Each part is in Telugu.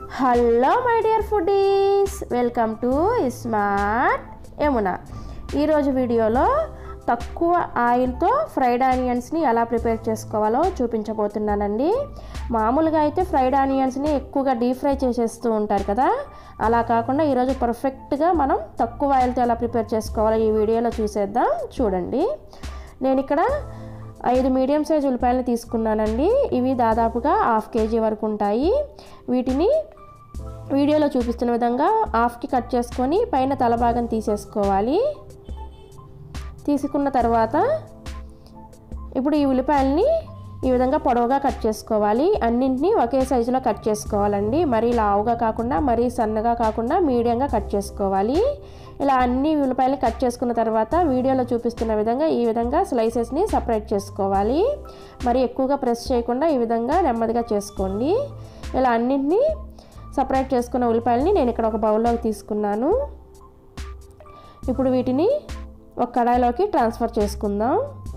hello my dear foodies welcome to smart Yamuna ఈరోజు వీడియోలో తక్కువ ఆయిల్తో ఫ్రైడ్ ఆనియన్స్ని ఎలా ప్రిపేర్ చేసుకోవాలో చూపించబోతున్నానండి మామూలుగా అయితే ఫ్రైడ్ ఆనియన్స్ని ఎక్కువగా డీప్ ఫ్రై చేసేస్తూ ఉంటారు కదా అలా కాకుండా ఈరోజు పర్ఫెక్ట్గా మనం తక్కువ ఆయిల్తో ఎలా ప్రిపేర్ చేసుకోవాలో ఈ వీడియోలో చూసేద్దాం చూడండి నేను ఇక్కడ ఐదు మీడియం సైజ్ ఉల్లిపాయలు తీసుకున్నానండి ఇవి దాదాపుగా హాఫ్ కేజీ వరకు ఉంటాయి వీటిని వీడియోలో చూపిస్తున్న విధంగా హాఫ్కి కట్ చేసుకొని పైన తల భాగం తీసేసుకోవాలి తీసుకున్న తర్వాత ఇప్పుడు ఈ ఉల్లిపాయలని ఈ విధంగా పొడవుగా కట్ చేసుకోవాలి అన్నింటినీ ఒకే సైజులో కట్ చేసుకోవాలండి మరీ లావుగా కాకుండా మరీ సన్నగా కాకుండా మీడియంగా కట్ చేసుకోవాలి ఇలా అన్ని ఉల్లిపాయలు కట్ చేసుకున్న తర్వాత వీడియోలో చూపిస్తున్న విధంగా ఈ విధంగా స్లైసెస్ని సపరేట్ చేసుకోవాలి మరి ఎక్కువగా ప్రెస్ చేయకుండా ఈ విధంగా నెమ్మదిగా చేసుకోండి ఇలా అన్నింటినీ సపరేట్ చేసుకున్న ఉల్లిపాయలని నేను ఇక్కడ ఒక బౌల్లోకి తీసుకున్నాను ఇప్పుడు వీటిని ఒక కడాయిలోకి ట్రాన్స్ఫర్ చేసుకుందాం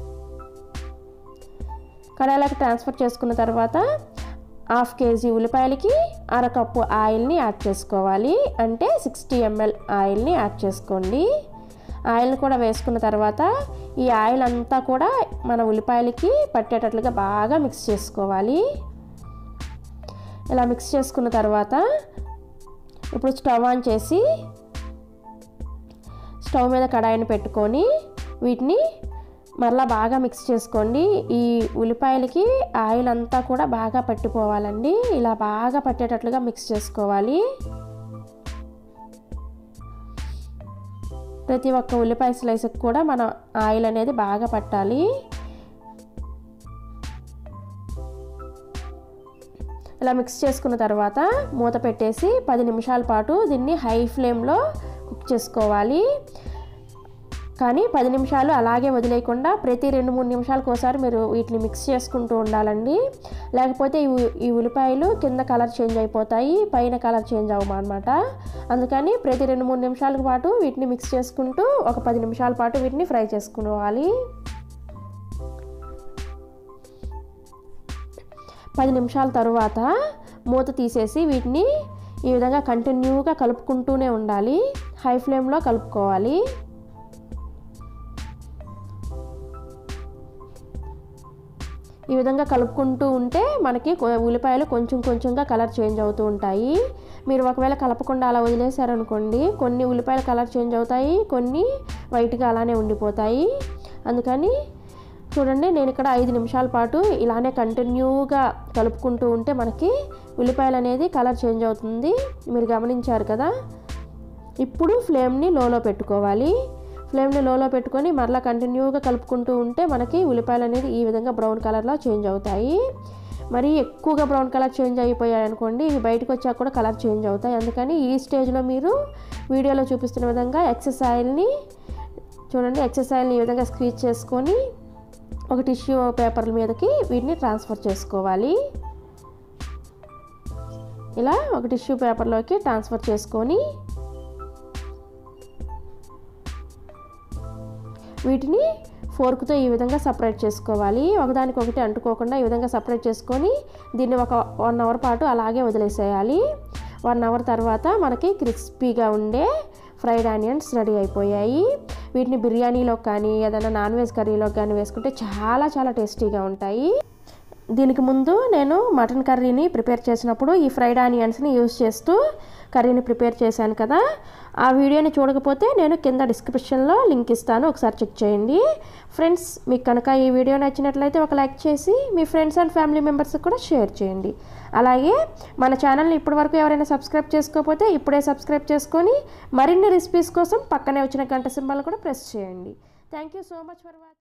కడాయిలోకి ట్రాన్స్ఫర్ చేసుకున్న తర్వాత హాఫ్ కేజీ ఉల్లిపాయలకి అరకప్పు ఆయిల్ని యాడ్ చేసుకోవాలి అంటే సిక్స్టీ ఎంఎల్ ఆయిల్ని యాడ్ చేసుకోండి ఆయిల్ని కూడా వేసుకున్న తర్వాత ఈ ఆయిల్ అంతా కూడా మన ఉల్లిపాయలకి పట్టేటట్లుగా బాగా మిక్స్ చేసుకోవాలి ఇలా మిక్స్ చేసుకున్న తర్వాత ఇప్పుడు స్టవ్ ఆన్ చేసి స్టవ్ మీద కడాయిని పెట్టుకొని వీటిని మరలా బాగా మిక్స్ చేసుకోండి ఈ ఉల్లిపాయలకి ఆయిల్ అంతా కూడా బాగా పట్టిపోవాలండి ఇలా బాగా పట్టేటట్లుగా మిక్స్ చేసుకోవాలి ప్రతి ఒక్క ఉల్లిపాయ స్లైస్కి కూడా మన ఆయిల్ అనేది బాగా పట్టాలి ఇలా మిక్స్ చేసుకున్న తర్వాత మూత పెట్టేసి పది నిమిషాల పాటు దీన్ని హై ఫ్లేమ్లో కుక్ చేసుకోవాలి కానీ పది నిమిషాలు అలాగే వదిలేయకుండా ప్రతి రెండు మూడు నిమిషాలకు ఒకసారి మీరు వీటిని మిక్స్ చేసుకుంటూ ఉండాలండి లేకపోతే ఈ ఈ ఉల్లిపాయలు కింద కలర్ చేంజ్ అయిపోతాయి పైన కలర్ చేంజ్ అవ్వమన్నమాట అందుకని ప్రతి రెండు మూడు నిమిషాల పాటు వీటిని మిక్స్ చేసుకుంటూ ఒక పది నిమిషాల పాటు వీటిని ఫ్రై చేసుకోవాలి పది నిమిషాల తర్వాత మూత తీసేసి వీటిని ఈ విధంగా కంటిన్యూగా కలుపుకుంటూనే ఉండాలి హై ఫ్లేమ్లో కలుపుకోవాలి ఈ విధంగా కలుపుకుంటూ ఉంటే మనకి ఉల్లిపాయలు కొంచెం కొంచెంగా కలర్ చేంజ్ అవుతూ ఉంటాయి మీరు ఒకవేళ కలపకుండా అలా వదిలేశారనుకోండి కొన్ని ఉల్లిపాయలు కలర్ చేంజ్ అవుతాయి కొన్ని వైట్గా అలానే ఉండిపోతాయి అందుకని చూడండి నేను ఇక్కడ ఐదు నిమిషాల పాటు ఇలానే కంటిన్యూగా కలుపుకుంటూ ఉంటే మనకి ఉల్లిపాయలు అనేది కలర్ చేంజ్ అవుతుంది మీరు గమనించారు కదా ఇప్పుడు ఫ్లేమ్ని లోలో పెట్టుకోవాలి ఫ్లేమ్ని లోలో పెట్టుకొని మరలా కంటిన్యూగా కలుపుకుంటూ ఉంటే మనకి ఉల్లిపాయలు అనేది ఈ విధంగా బ్రౌన్ కలర్లో చేంజ్ అవుతాయి మరి ఎక్కువగా బ్రౌన్ కలర్ చేంజ్ అయిపోయాయి అనుకోండి ఇవి బయటకు వచ్చాక కూడా కలర్ చేంజ్ అవుతాయి అందుకని ఈ స్టేజ్లో మీరు వీడియోలో చూపిస్తున్న విధంగా ఎక్సెస్ ఆయిల్ని చూడండి ఎక్సెస్ ఆయిల్ని ఈ విధంగా స్క్వీజ్ చేసుకొని ఒక టిష్యూ పేపర్ల మీదకి వీటిని ట్రాన్స్ఫర్ చేసుకోవాలి ఇలా ఒక టిష్యూ పేపర్లోకి ట్రాన్స్ఫర్ చేసుకొని వీటిని ఫోర్క్తో ఈ విధంగా సపరేట్ చేసుకోవాలి ఒకదానికొకటి అంటుకోకుండా ఈ విధంగా సపరేట్ చేసుకొని దీన్ని ఒక వన్ అవర్ పాటు అలాగే వదిలేసేయాలి వన్ అవర్ తర్వాత మనకి క్రిస్పీగా ఉండే ఫ్రైడ్ ఆనియన్స్ రెడీ అయిపోయాయి వీటిని బిర్యానీలో కానీ ఏదైనా నాన్ వెజ్ కర్రీలో కానీ వేసుకుంటే చాలా చాలా టేస్టీగా ఉంటాయి దీనికి ముందు నేను మటన్ కర్రీని ప్రిపేర్ చేసినప్పుడు ఈ ఫ్రైడ్ ఆనియన్స్ని యూజ్ చేస్తూ కర్రీని ప్రిపేర్ చేశాను కదా ఆ వీడియోని చూడకపోతే నేను కింద డిస్క్రిప్షన్లో లింక్ ఇస్తాను ఒకసారి చెక్ చేయండి ఫ్రెండ్స్ మీకు కనుక ఈ వీడియో నచ్చినట్లయితే ఒక లైక్ చేసి మీ ఫ్రెండ్స్ అండ్ ఫ్యామిలీ మెంబర్స్కి కూడా షేర్ చేయండి అలాగే మన ఛానల్ని ఇప్పటి వరకు ఎవరైనా సబ్స్క్రైబ్ చేసుకోకపోతే ఇప్పుడే సబ్స్క్రైబ్ చేసుకొని మరిన్ని రెసిపీస్ కోసం పక్కనే వచ్చిన గంట సింబల్ కూడా ప్రెస్ చేయండి thank you so much for watching